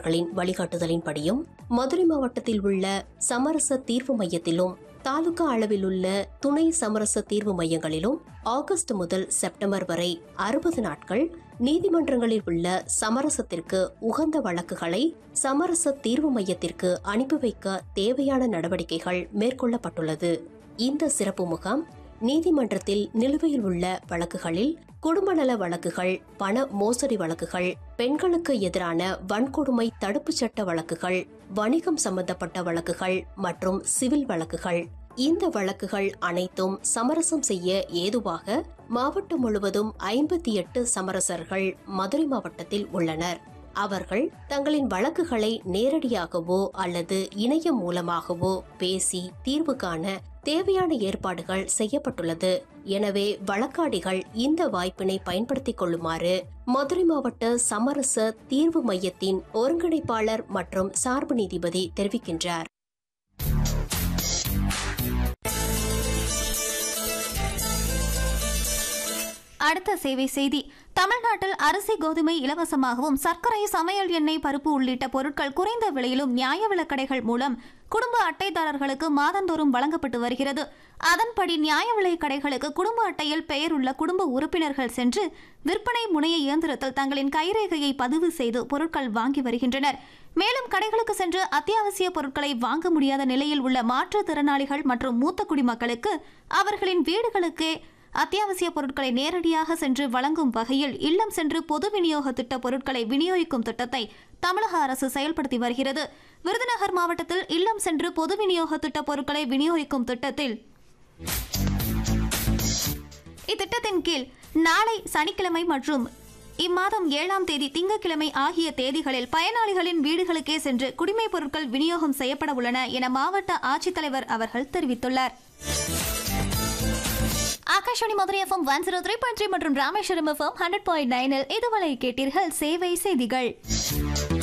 அவர்களின் வழிகாட்டுதலின்படியும் மதுரை மாவட்டத்தில் உள்ள சமரச தீர்வு மையத்திலும் தாலுகா அளவில் உள்ள துணை சமரச தீர்வு மையங்களிலும் ஆகஸ்ட் முதல் செப்டம்பர் வரை அறுபது நாட்கள் நீதிமன்றங்களில் உள்ள சமரசத்திற்கு உகந்த வழக்குகளை சமரச தீர்வு மையத்திற்கு அனுப்பி வைக்க தேவையான நடவடிக்கைகள் மேற்கொள்ளப்பட்டுள்ளது இந்த சிறப்பு முகாம் நீதிமன்றத்தில் நிலுவையில் உள்ள வழக்குகளில் குடும்ப நல வழக்குகள் பண மோசடி வழக்குகள் பெண்களுக்கு எதிரான வன்கொடுமை தடுப்புச் சட்ட வழக்குகள் வணிகம் சம்பந்தப்பட்ட வழக்குகள் மற்றும் சிவில் வழக்குகள் இந்த வழக்குகள் அனைத்தும் சமரசம் செய்ய ஏதுவாக மாவட்டம் முழுவதும் ஐம்பத்தி எட்டு சமரசர்கள் மதுரை மாவட்டத்தில் உள்ளனர் அவர்கள் தங்களின் வழக்குகளை நேரடியாகவோ அல்லது இணையம் மூலமாகவோ பேசி தீர்வு காண தேவையான ஏற்பாடுகள் செய்யப்பட்டுள்ளது எனவே வழக்காடிகள் இந்த வாய்ப்பினை பயன்படுத்திக் கொள்ளுமாறு மதுரை மாவட்ட சமரச தீர்வு மையத்தின் ஒருங்கிணைப்பாளர் மற்றும் சார்பு நீதிபதி தெரிவிக்கின்றார் அடுத்த சேவை செய்தி தமிழ்நாட்டில் அரிசி கோதுமை இலவசமாகவும் சர்க்கரை சமையல் எண்ணெய் பருப்பு உள்ளிட்ட பொருட்கள் குறைந்த விலையிலும் நியாய விலைக்கடைகள் மூலம் குடும்ப அட்டைதாரர்களுக்கு மாதந்தோறும் வழங்கப்பட்டு வருகிறது அதன்படி நியாய விலை கடைகளுக்கு குடும்ப அட்டையில் பெயர் உள்ள குடும்ப உறுப்பினர்கள் சென்று விற்பனை முனைய இயந்திரத்தில் தங்களின் கைரேகையை பதிவு செய்து பொருட்கள் வாங்கி வருகின்றனர் மேலும் கடைகளுக்கு சென்று அத்தியாவசிய பொருட்களை வாங்க முடியாத நிலையில் உள்ள மாற்றுத்திறனாளிகள் மற்றும் மூத்த குடிமக்களுக்கு அவர்களின் வீடுகளுக்கே அத்தியாவசிய பொருட்களை நேரடியாக சென்று வழங்கும் வகையில் இல்லம் சென்று பொது விநியோக திட்ட பொருட்களை விநியோகிக்கும் திட்டத்தை தமிழக அரசு செயல்படுத்தி வருகிறது விருதுநகர் மாவட்டத்தில் இல்லம் சென்று பொது விநியோக திட்ட பொருட்களை விநியோகிக்கும் திட்டத்தில் இத்திட்டத்தின் கீழ் நாளை சனிக்கிழமை மற்றும் இம்மாதம் ஏழாம் தேதி திங்கட்கிழமை ஆகிய தேதிகளில் பயனாளிகளின் வீடுகளுக்கே சென்று குடிமைப் பொருட்கள் விநியோகம் செய்யப்பட உள்ளன என மாவட்ட ஆட்சித்தலைவர் அவர்கள் தெரிவித்துள்ளார் Akashvani Madurai FM one zero three point three மற்றும் ராமேஸ்வரம் எஃப்எம் ஹண்ட்ரட் பாயிண்ட் நைனில் இதுவரை கேட்டீர்கள் சேவை செய்திகள்